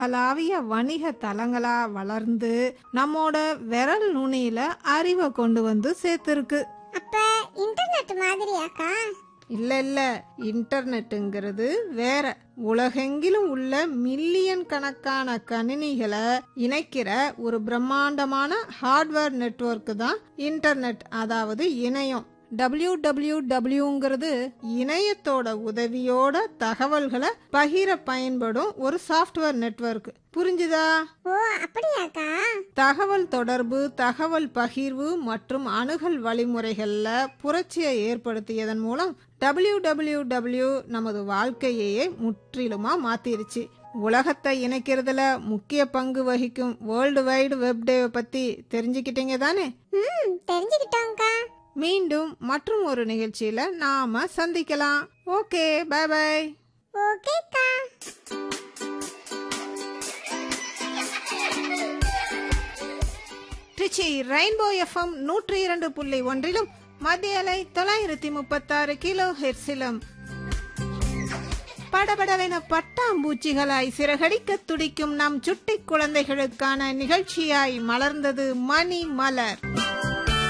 உலகளாவிய வணிக தளங்களா வளர்ந்து நம்மோட விரல் நுனியில அறிவை கொண்டு வந்து சேர்த்துருக்கு அப்ப இன்டர்நெட் மாதிரியாக்கா இல்ல இல்ல இன்டர்நெட்டுங்கிறது வேற உலகெங்கிலும் உள்ள மில்லியன் கணக்கான கணினிகளை இணைக்கிற ஒரு பிரம்மாண்டமான ஹார்ட்வேர் நெட்வொர்க் தான் இன்டர்நெட் அதாவது இணையம் டபிள்யூ டபிள்யூ டபிள்யூங்கிறது இணையத்தோட உதவியோட தகவல்களை பகிர பயன்படும் ஒரு சாஃப்ட்வேர் நெட்வொர்க் புரிஞ்சுதா ஓ அப்படியாக்கா தகவல் தொடர்பு தகவல் பகிர்வு மற்றும் அணுகல் வழிமுறைகள்ல புரட்சியை ஏற்படுத்தியதன் மூலம் டபிள்யூ டபிள்யூ டபிள்யூ நமது வாழ்க்கையையே முற்றிலுமா மாத்திருச்சு உலகத்தை இணைக்கிறதுல முக்கிய பங்கு வகிக்கும் வேர்ல்டு வைடு வெப் டே பத்தி தெரிஞ்சுக்கிட்டீங்க தானே ம் தெரிஞ்சுக்கிட்டோம்க்கா மீண்டும் மற்றும் ஒரு நிகழ்ச்சியில நாம சந்திக்கலாம் ஓகே பை பை ஓகேக்கா திருச்சி ரெயின்போ எஃப்எம் நூற்றி இரண்டு புள்ளி ஒன்றிலும் மத்திய அலை தொள்ளாயிரத்தி முப்பத்தாறு கிலோ ஹெர்ஸிலும் படபடவென பட்டாம்பூச்சிகளாய் சிறகடிக்க துடிக்கும் நம் சுட்டி குழந்தைகளுக்கான நிகழ்ச்சியாய் மலர்ந்தது மணி மலர்